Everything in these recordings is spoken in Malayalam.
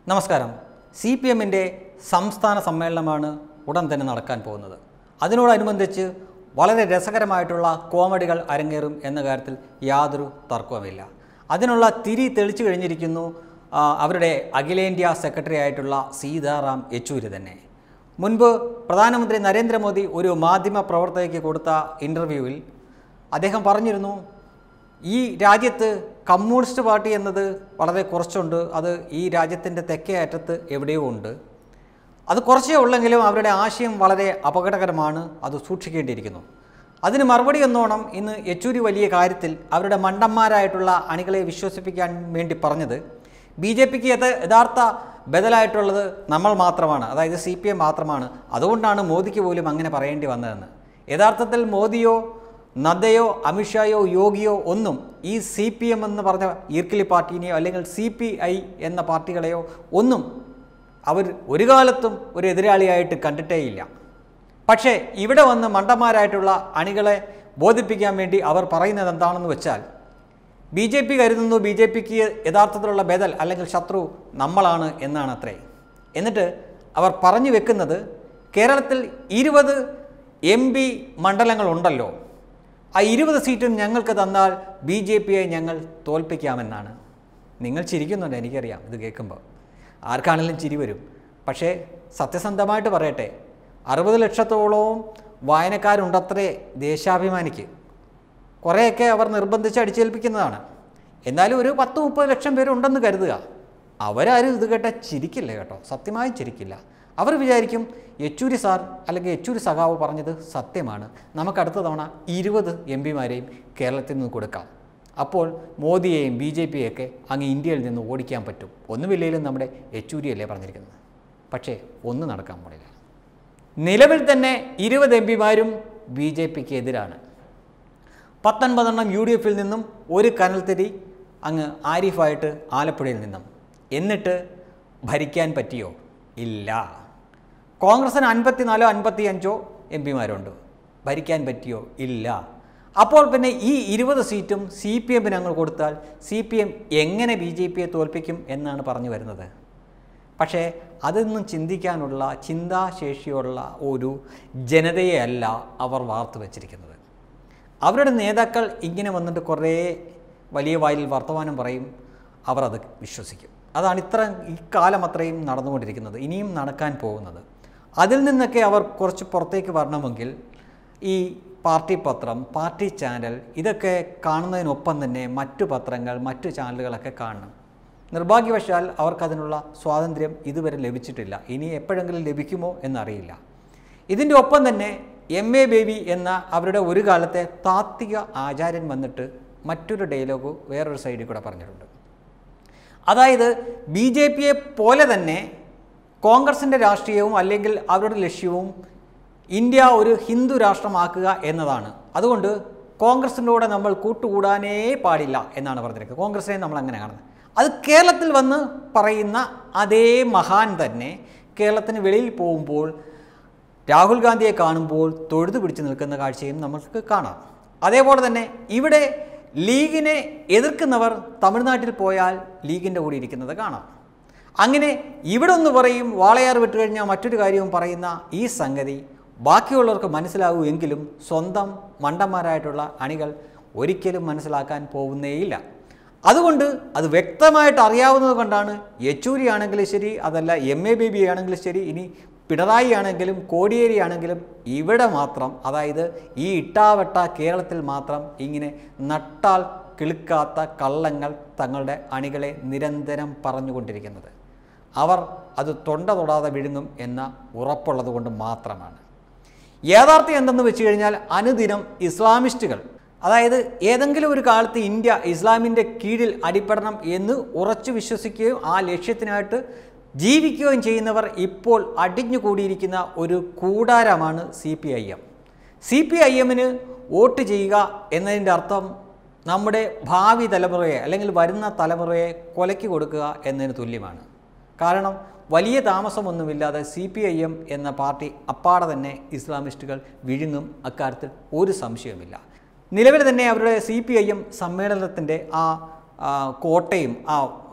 നമസ്കാരം സി പി എമ്മിൻ്റെ സംസ്ഥാന സമ്മേളനമാണ് ഉടൻ തന്നെ നടക്കാൻ പോകുന്നത് അതിനോടനുബന്ധിച്ച് വളരെ രസകരമായിട്ടുള്ള കോമഡികൾ അരങ്ങേറും എന്ന കാര്യത്തിൽ യാതൊരു തർക്കവുമില്ല അതിനുള്ള തിരി തെളിച്ചു കഴിഞ്ഞിരിക്കുന്നു ആ, അവരുടെ അഖിലേന്ത്യാ സെക്രട്ടറി ആയിട്ടുള്ള സീതാറാം യെച്ചൂരി തന്നെ മുൻപ് പ്രധാനമന്ത്രി നരേന്ദ്രമോദി ഒരു മാധ്യമ പ്രവർത്തകയ്ക്ക് കൊടുത്ത ഇൻ്റർവ്യൂവിൽ അദ്ദേഹം പറഞ്ഞിരുന്നു ഈ രാജ്യത്ത് കമ്മ്യൂണിസ്റ്റ് പാർട്ടി എന്നത് വളരെ കുറച്ചുണ്ട് അത് ഈ രാജ്യത്തിൻ്റെ തെക്കേ അറ്റത്ത് എവിടെയോ ഉണ്ട് അത് കുറച്ചേ ഉള്ളെങ്കിലും അവരുടെ ആശയം വളരെ അപകടകരമാണ് അത് സൂക്ഷിക്കേണ്ടിയിരിക്കുന്നു അതിന് മറുപടി എന്നോണം ഇന്ന് യെച്ചൂരി വലിയ കാര്യത്തിൽ അവരുടെ മണ്ടന്മാരായിട്ടുള്ള അണികളെ വിശ്വസിപ്പിക്കാൻ വേണ്ടി പറഞ്ഞത് ബി ജെ പിക്ക് യഥാർത്ഥ ബദലായിട്ടുള്ളത് നമ്മൾ മാത്രമാണ് അതായത് സി പി എം മാത്രമാണ് അതുകൊണ്ടാണ് മോദിക്ക് പോലും അങ്ങനെ പറയേണ്ടി വന്നതെന്ന് യഥാർത്ഥത്തിൽ മോദിയോ നദ്ദയോ അമിത്ഷായോ യോഗിയോ ഒന്നും ഈ സി പി എം എന്ന് പറഞ്ഞ ഈർക്കിലി പാർട്ടീനെയോ അല്ലെങ്കിൽ സി പി ഐ എന്ന പാർട്ടികളെയോ ഒന്നും അവർ ഒരു കാലത്തും ഒരു എതിരാളിയായിട്ട് കണ്ടിട്ടേയില്ല പക്ഷേ ഇവിടെ വന്ന് മണ്ടന്മാരായിട്ടുള്ള അണികളെ ബോധിപ്പിക്കാൻ വേണ്ടി അവർ പറയുന്നത് എന്താണെന്ന് വെച്ചാൽ ബി ജെ പി കരുതുന്നു ബി ജെ പിക്ക് യഥാർത്ഥത്തിലുള്ള ബദൽ അല്ലെങ്കിൽ ശത്രു നമ്മളാണ് എന്നാണ് അത്രേ എന്നിട്ട് അവർ പറഞ്ഞു വെക്കുന്നത് കേരളത്തിൽ ഇരുപത് എം പി മണ്ഡലങ്ങളുണ്ടല്ലോ ആ ഇരുപത് സീറ്റും ഞങ്ങൾക്ക് തന്നാൽ ബി ജെ പിയെ ഞങ്ങൾ തോൽപ്പിക്കാമെന്നാണ് നിങ്ങൾ ചിരിക്കുന്നുണ്ട് എനിക്കറിയാം ഇത് കേൾക്കുമ്പോൾ ആർക്കാണെങ്കിലും ചിരി വരും പക്ഷേ സത്യസന്ധമായിട്ട് പറയട്ടെ അറുപത് ലക്ഷത്തോളവും വായനക്കാരുണ്ടത്രേ ദേശാഭിമാനിക്ക് കുറേയൊക്കെ അവർ നിർബന്ധിച്ച് അടിച്ചേൽപ്പിക്കുന്നതാണ് എന്നാലും ഒരു പത്ത് മുപ്പത് ലക്ഷം പേരുണ്ടെന്ന് കരുതുക അവരാരും ഇത് കേട്ട ചിരിക്കില്ല കേട്ടോ സത്യമായും ചിരിക്കില്ല അവർ വിചാരിക്കും യെച്ചൂരി സാർ അല്ലെങ്കിൽ യെച്ചൂരി സഖാവ് പറഞ്ഞത് സത്യമാണ് നമുക്ക് അടുത്ത തവണ ഇരുപത് എം പിമാരെയും കേരളത്തിൽ നിന്ന് കൊടുക്കാം അപ്പോൾ മോദിയെയും ബി ജെ പിയെയൊക്കെ അങ്ങ് ഇന്ത്യയിൽ നിന്ന് ഓടിക്കാൻ പറ്റും ഒന്നുമില്ലെങ്കിലും നമ്മുടെ യെച്ചൂരിയല്ലേ പറഞ്ഞിരിക്കുന്നത് പക്ഷേ ഒന്നും നടക്കാൻ പാടില്ല നിലവിൽ തന്നെ ഇരുപത് എം പിമാരും ബി ജെ പിക്ക് എതിരാണ് പത്തൊൻപതെണ്ണം യു ഡി എഫിൽ നിന്നും ഒരു കനൽത്തിരി അങ്ങ് ആരിഫായിട്ട് ആലപ്പുഴയിൽ നിന്നും എന്നിട്ട് ഭരിക്കാൻ പറ്റിയോ ഇല്ല കോൺഗ്രസിന് അൻപത്തിനാലോ അൻപത്തി അഞ്ചോ എം പിമാരുണ്ട് ഭരിക്കാൻ പറ്റിയോ ഇല്ല അപ്പോൾ പിന്നെ ഈ ഇരുപത് സീറ്റും സി പി എമ്മിന് അങ്ങ് കൊടുത്താൽ സി പി എം എങ്ങനെ ബി ജെ പിയെ തോൽപ്പിക്കും എന്നാണ് പറഞ്ഞു വരുന്നത് പക്ഷേ അതൊന്നും ചിന്തിക്കാനുള്ള ചിന്താശേഷിയുള്ള ഒരു ജനതയെ അല്ല അവർ വാർത്തു വച്ചിരിക്കുന്നത് അവരുടെ നേതാക്കൾ ഇങ്ങനെ വന്നിട്ട് കുറേ വലിയ വായിൽ വർത്തമാനം പറയും അവർ അത് വിശ്വസിക്കും അതാണ് ഇത്ര ഈ കാലം അത്രയും നടന്നുകൊണ്ടിരിക്കുന്നത് ഇനിയും നടക്കാൻ പോകുന്നത് അതിൽ നിന്നൊക്കെ അവർ കുറച്ച് പുറത്തേക്ക് വരണമെങ്കിൽ ഈ പാർട്ടി പത്രം പാർട്ടി ചാനൽ ഇതൊക്കെ കാണുന്നതിനൊപ്പം തന്നെ മറ്റു പത്രങ്ങൾ മറ്റു ചാനലുകളൊക്കെ കാണണം നിർഭാഗ്യവശാൽ അവർക്കതിനുള്ള സ്വാതന്ത്ര്യം ഇതുവരെ ലഭിച്ചിട്ടില്ല ഇനി എപ്പോഴെങ്കിലും ലഭിക്കുമോ എന്നറിയില്ല ഇതിൻ്റെ ഒപ്പം തന്നെ എം എ ബേബി എന്ന അവരുടെ ഒരു കാലത്തെ താത്വിക ആചാര്യൻ വന്നിട്ട് മറ്റൊരു ഡയലോഗ് വേറൊരു സൈഡിൽ കൂടെ പറഞ്ഞിട്ടുണ്ട് അതായത് ബി ജെ പിയെ പോലെ തന്നെ കോൺഗ്രസിൻ്റെ രാഷ്ട്രീയവും അല്ലെങ്കിൽ അവരുടെ ലക്ഷ്യവും ഇന്ത്യ ഒരു ഹിന്ദു രാഷ്ട്രമാക്കുക എന്നതാണ് അതുകൊണ്ട് കോൺഗ്രസിൻ്റെ കൂടെ നമ്മൾ കൂട്ടുകൂടാനേ പാടില്ല എന്നാണ് പറഞ്ഞിരിക്കുന്നത് കോൺഗ്രസിനെ നമ്മൾ അങ്ങനെ കാണുന്നത് അത് കേരളത്തിൽ വന്ന് പറയുന്ന അതേ മഹാൻ തന്നെ കേരളത്തിന് വെളിയിൽ പോകുമ്പോൾ രാഹുൽ ഗാന്ധിയെ കാണുമ്പോൾ തൊഴുതു പിടിച്ച് നിൽക്കുന്ന കാഴ്ചയും നമുക്ക് കാണാം അതേപോലെ തന്നെ ഇവിടെ ലീഗിനെ എതിർക്കുന്നവർ തമിഴ്നാട്ടിൽ പോയാൽ ലീഗിൻ്റെ കൂടെ ഇരിക്കുന്നത് കാണാം അങ്ങനെ ഇവിടെ ഒന്ന് പറയും വാളയാർ വിട്ടു കഴിഞ്ഞാൽ മറ്റൊരു കാര്യവും പറയുന്ന ഈ സംഗതി ബാക്കിയുള്ളവർക്ക് മനസ്സിലാവൂ എങ്കിലും സ്വന്തം മണ്ടന്മാരായിട്ടുള്ള അണികൾ ഒരിക്കലും മനസ്സിലാക്കാൻ പോകുന്നേയില്ല അതുകൊണ്ട് അത് വ്യക്തമായിട്ട് അറിയാവുന്നത് കൊണ്ടാണ് യെച്ചൂരി ആണെങ്കിലും ശരി അതല്ല എം എ ബേബി ആണെങ്കിലും ശരി ഇനി പിണറായി ആണെങ്കിലും കോടിയേരി ആണെങ്കിലും ഇവിടെ മാത്രം അതായത് ഈ ഇട്ടാവട്ട കേരളത്തിൽ മാത്രം ഇങ്ങനെ നട്ടാൽ കിളുക്കാത്ത കള്ളങ്ങൾ തങ്ങളുടെ അണികളെ നിരന്തരം പറഞ്ഞുകൊണ്ടിരിക്കുന്നത് അവർ അത് തൊണ്ട തൊടാതെ വിഴുങ്ങും എന്ന ഉറപ്പുള്ളത് കൊണ്ട് മാത്രമാണ് യാഥാർത്ഥ്യം എന്തെന്ന് വെച്ച് കഴിഞ്ഞാൽ അനുദിനം ഇസ്ലാമിസ്റ്റുകൾ അതായത് ഏതെങ്കിലും ഒരു കാലത്ത് ഇന്ത്യ ഇസ്ലാമിൻ്റെ കീഴിൽ അടിപ്പെടണം എന്ന് ഉറച്ചു വിശ്വസിക്കുകയും ആ ലക്ഷ്യത്തിനായിട്ട് ജീവിക്കുകയും ചെയ്യുന്നവർ ഇപ്പോൾ അടിഞ്ഞുകൂടിയിരിക്കുന്ന ഒരു കൂടാരമാണ് C P I M C P I എമ്മിന് വോട്ട് ചെയ്യുക എന്നതിൻ്റെ അർത്ഥം നമ്മുടെ ഭാവി തലമുറയെ അല്ലെങ്കിൽ വരുന്ന തലമുറയെ കൊലയ്ക്ക് കൊടുക്കുക എന്നതിന് തുല്യമാണ് കാരണം വലിയ താമസമൊന്നുമില്ലാതെ സി പി ഐ എം എന്ന പാർട്ടി അപ്പാടെ തന്നെ ഇസ്ലാമിസ്റ്റുകൾ വിഴുങ്ങും അക്കാര്യത്തിൽ ഒരു സംശയവുമില്ല നിലവിൽ തന്നെ അവരുടെ സി പി ഐ എം സമ്മേളനത്തിൻ്റെ ആ ആ, കോട്ടയും ആ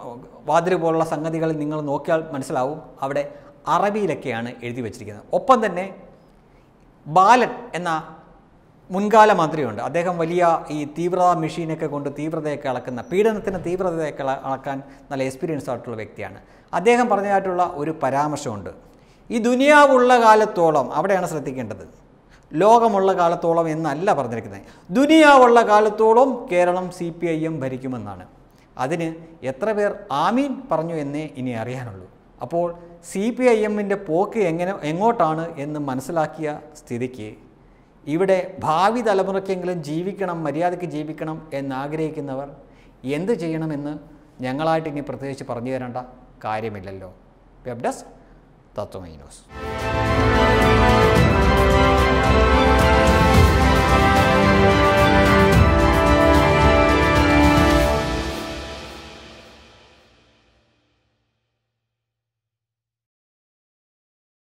വാതിൽ പോലുള്ള സംഗതികൾ നിങ്ങൾ നോക്കിയാൽ മനസ്സിലാവും അവിടെ അറബിയിലൊക്കെയാണ് എഴുതി വച്ചിരിക്കുന്നത് ഒപ്പം തന്നെ ബാലൻ എന്ന മുൻകാല മന്ത്രിയുണ്ട് അദ്ദേഹം വലിയ ഈ തീവ്രത മെഷീനൊക്കെ കൊണ്ട് തീവ്രതയൊക്കെ അളക്കുന്ന പീഡനത്തിന് തീവ്രതയൊക്കെ അള- അളക്കാൻ നല്ല എക്സ്പീരിയൻസ് ആയിട്ടുള്ള വ്യക്തിയാണ് അദ്ദേഹം പറഞ്ഞതായിട്ടുള്ള ഒരു പരാമർശമുണ്ട് ഈ ദുനിയാവുള്ള കാലത്തോളം അവിടെയാണ് ശ്രദ്ധിക്കേണ്ടത് ലോകമുള്ള കാലത്തോളം എന്നല്ല പറഞ്ഞിരിക്കുന്നത് ദുനിയാവുള്ള കാലത്തോളം Keralam C P I M ഭരിക്കുമെന്നാണ് അതിന് എത്ര പേർ ആമീൻ പറഞ്ഞു എന്നേ ഇനി അറിയാനുള്ളൂ അപ്പോൾ സി പി ഐ എമ്മിൻ്റെ പോക്ക് എങ്ങനെ എങ്ങോട്ടാണ് എന്ന് മനസ്സിലാക്കിയ സ്ഥിതിക്ക് ഇവിടെ ഭാവി തലമുറയ്ക്കെങ്കിലും ജീവിക്കണം മര്യാദയ്ക്ക് ജീവിക്കണം എന്നാഗ്രഹിക്കുന്നവർ എന്ത് ചെയ്യണമെന്ന് ഞങ്ങളായിട്ട് ഇനി പ്രത്യേകിച്ച് പറഞ്ഞു തരേണ്ട കാര്യമില്ലല്ലോ വെബ് ഡെസ്ക് തത്വമൈ ന്യൂസ്